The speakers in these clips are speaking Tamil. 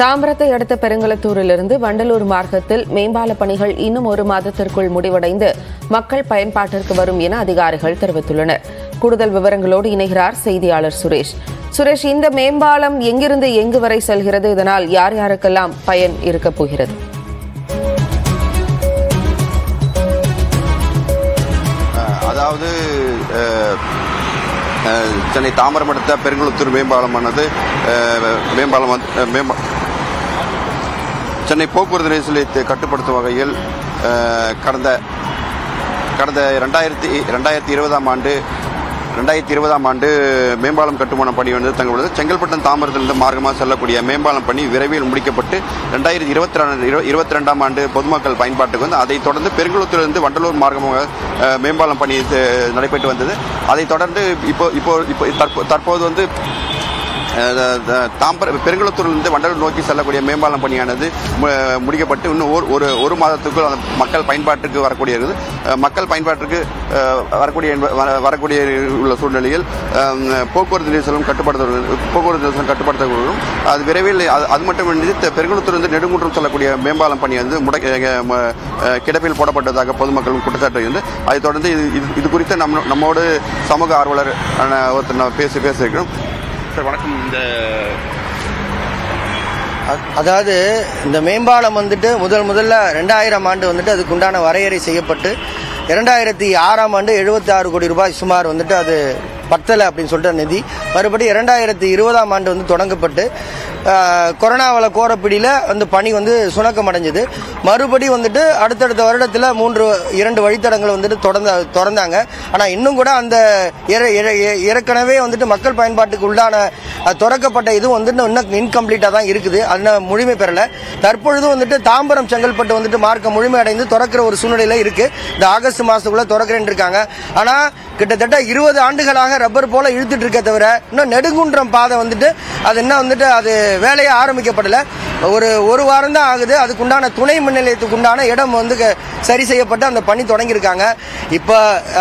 தாம்பரத்தை அடுத்த பெருங்கலத்தூரிலிருந்து வண்டலூர் மார்க்கத்தில் மேம்பால பணிகள் இன்னும் ஒரு மாதத்திற்குள் முடிவடைந்து மக்கள் பயன்பாட்டிற்கு வரும் என அதிகாரிகள் தெரிவித்துள்ளனர் கூடுதல் விவரங்களோடு இணைகிறார் செய்தியாளர் சுரேஷ் சுரேஷ் இந்த மேம்பாலம் எங்கிருந்து எங்கு வரை செல்கிறது இதனால் யார் யாருக்கெல்லாம் பயன் இருக்கப் போகிறது அஹ் அதாவது அஹ், அஹ், சென்னை தாம்பரம் அடுத்த பெருங்குளத்தூர் மேம்பாலமானது அஹ், மேம்பாலம் வந்து- அஹ், மேம்பா சென்னை போக்குவரத்து நெரிசலை கட்டுப்படுத்தும் வகையில் அஹ், கடந்த கடந்த ரெண்டாயிரத்தி ரெண்டாயிரத்தி இருபதாம் ஆண்டு ரெண்டாயிரத்தி இருபதாம் ஆண்டு மேம்பாலம் கட்டுமான பணி வந்து தங்களுடைய செங்கல்பட்டு தாம்பரத்திலிருந்து மார்க்கமாக செல்லக்கூடிய மேம்பாலம் பணி விரைவில் முடிக்கப்பட்டு ரெண்டாயிரத்தி இருபத்தி ரெண்டு இருபத்தி ரெண்டாம் ஆண்டு பொதுமக்கள் பயன்பாட்டுக்கு வந்து அதைத் தொடர்ந்து பெருங்குளத்திலிருந்து வண்டலூர் மார்க்கமாக அஹ், மேம்பாலம் பணி அஹ், நடைபெற்று வந்தது அதைத் தொடர்ந்து இப்போ இப்போ இப்போ தற்போ- தற்போது வந்து அஹ் த- தாம்பரம் பெருங்குளத்தூரிலிருந்து வண்டலூர் நோக்கி செல்லக்கூடிய மேம்பாலம் பணியானது மு- முடிக்கப்பட்டு இன்னும் ஒரு ஒரு ஒரு மாதத்துக்குள் அந்த மக்கள் பயன்பாட்டுக்கு வரக்கூடிய இருக்குது அஹ் மக்கள் பயன்பாட்டிற்கு அஹ், வரக்கூடிய என்ப- வர- வரக்கூடிய உள்ள சூழ்நிலையில் அஹ், போக்குவரத்து நெரிசலும் கட்டுப்படுத்த போக்குவரத்து நெரிசலும் கட்டுப்படுத்தப்படும் அது விரைவில் அது அது மட்டுமின்றி த- பெருங்குளத்தூரிலிருந்து நெடுங்குன்றம் செல்லக்கூடிய மேம்பாலம் பணி வந்து முடக்க அஹ், ம- அஹ், கிடப்பில் போடப்பட்டதாக பொதுமக்களும் குற்றச்சாட்டு வந்து அதைத் தொடர்ந்து இது- இது- இது குறித்து நம்ம நம்மோடு சமூக ஆர்வலர் அஹ், ஒருத்தர் நம்ம பேசி பேச இருக்கிறோம் சார் வணக்கம் இந்த அ- அதாவது இந்த மேம்பாலம் வந்துட்டு முதல் முதல்ல ரெண்டாயிரம் ஆண்டு வந்துட்டு அதுக்கு உண்டான வரையறை செய்யப்பட்டு இரண்டாயிரத்தி ஆறாம் ஆண்டு எழுபத்தி ஆறு கோடி ரூபாய் சுமார் வந்துட்டு அது பத்தலை அப்படின்னு சொல்லிட்டு நிதி மறுபடி இரண்டாயிரத்தி இருபதாம் ஆண்டு வந்து தொடங்கப்பட்டு ஆஹ், கொரோனாவில் கோரப்பிடியில் அந்த பணி வந்து சுணக்கம் அடைஞ்சது மறுபடி வந்துட்டு அடுத்தடுத்த வருடத்தில் மூன்று இரண்டு வழித்தடங்கள் வந்துட்டு தொடர்ந்த திறந்தாங்க ஆனால் இன்னும் கூட அந்த ஏற- ஏற- ஏ- ஏற்கனவே வந்துட்டு மக்கள் பயன்பாட்டுக்கு உள்ளான அது திறக்கப்பட்ட இது வந்துட்டு இன்னும் இன்கம்ப்ளீட்டாக தான் இருக்குது அது முழுமை பெறல தற்பொழுது வந்துட்டு தாம்பரம் செங்கல்பட்டு வந்துட்டு மார்க்க முழுமையடைந்து திறக்கிற ஒரு சூழ்நிலையில இருக்கு இந்த ஆகஸ்ட் மாசத்துக்குள்ள திறக்கிறேன்னு இருக்காங்க ஆனா கிட்டத்தட்ட இருபது ஆண்டுகளாக ரப்பர் போல இழுத்துட்டு இருக்க தவிர இன்னும் நெடுங்குன்றம் பாதை வந்துட்டு அது இன்னும் வந்துட்டு அது வேலையே ஆரம்பிக்கப்படல ஒரு ஒரு வாரம் தான் ஆகுது அதுக்குண்டான துணை மின் நிலையத்துக்கு உண்டான இடம் வந்து க- சரி செய்யப்பட்டு அந்த பணி தொடங்கியிருக்காங்க இப்போ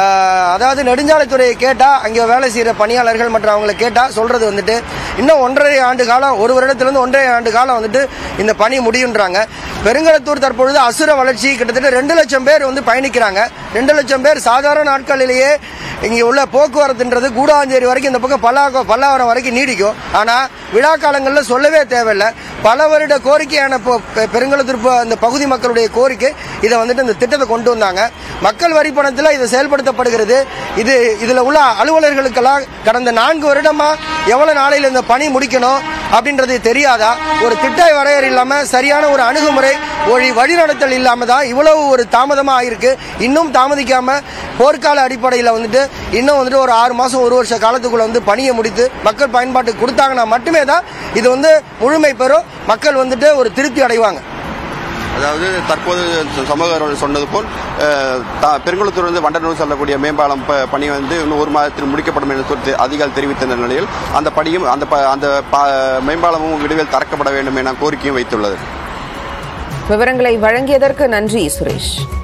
அதாவது நெடுஞ்சாலைத்துறையை கேட்டால் அங்கே வேலை செய்கிற பணியாளர்கள் மற்றும் அவங்கள கேட்டால் சொல்றது வந்துட்டு இன்னும் ஒன்றரை ஆண்டு காலம் ஒரு வருடத்திலிருந்து ஒன்றரை ஆண்டு காலம் வந்துட்டு இந்த பணி முடியுன்றாங்க பெருங்கலத்தூர் தற்பொழுது அசுர வளர்ச்சி கிட்டத்தட்ட ரெண்டு லட்சம் பேர் வந்து பயணிக்கிறாங்க ரெண்டு லட்சம் பேர் சாதாரண நாட்களிலேயே இங்கே உள்ள போக்குவரத்துன்றது கூடாஞ்சேரி வரைக்கும் இந்த பக்கம் பல்லா பல்லாவரம் வரைக்கும் நீடிக்கும் ஆனால் விழா காலங்களில் சொல்லவே தேவையில்லை பல வருட கோரிக்கையான பொ- பெ- பெருங்கலத்தூர் ப- அந்த பகுதி மக்களுடைய கோரிக்கை இதை வந்துட்டு இந்த திட்டத்தை கொண்டு வந்தாங்க மக்கள் வரி பணத்தில் இது செயல்படுத்தப்படுகிறது இது இதில் உள்ள அலுவலர்களுக்கெல்லாம் கடந்த நான்கு வருடமா எவ்வளவு நாளையில் இந்த பணி முடிக்கணும் அப்படின்றது தெரியாதா ஒரு திட்ட வரையறை இல்லாம சரியான ஒரு அணுகுமுறை ஒரு வழிநடத்தல் இல்லாம தான் இவ்வளவு ஒரு தாமதமா ஆயிருக்கு இன்னும் தாமதிக்காம போர்க்கால அடிப்படையில் வந்துட்டு இன்னும் வந்துட்டு ஒரு ஆறு மாசம் ஒரு வருஷ காலத்துக்குள்ள வந்து பணியை முடித்து மக்கள் பயன்பாட்டுக்கு கொடுத்தாங்கன்னா மட்டுமே தான் இது வந்து முழுமை பெறும் மக்கள் வந்துட்டு ஒரு திருப்தி அடைவாங்க அதாவது தற்போது சமூக ஆர்வலர் சொன்னது போல் அஹ், தா- பெருங்குளத்தூரிலிருந்து வண்டலூர் செல்லக்கூடிய மேம்பாலம் ப- பணி வந்து இன்னும் ஒரு மாதத்தில் முடிக்கப்படும் என்று சொல்லி அதிகாரிகள் தெரிவித்த நிலையில் அந்த பணியும் அந்த ப- அந்த ப- மேம்பாலமும் விடுவில் திறக்கப்பட வேண்டும் என கோரிக்கையும் வைத்துள்ளது விவரங்களை வழங்கியதற்கு நன்றி சுரேஷ்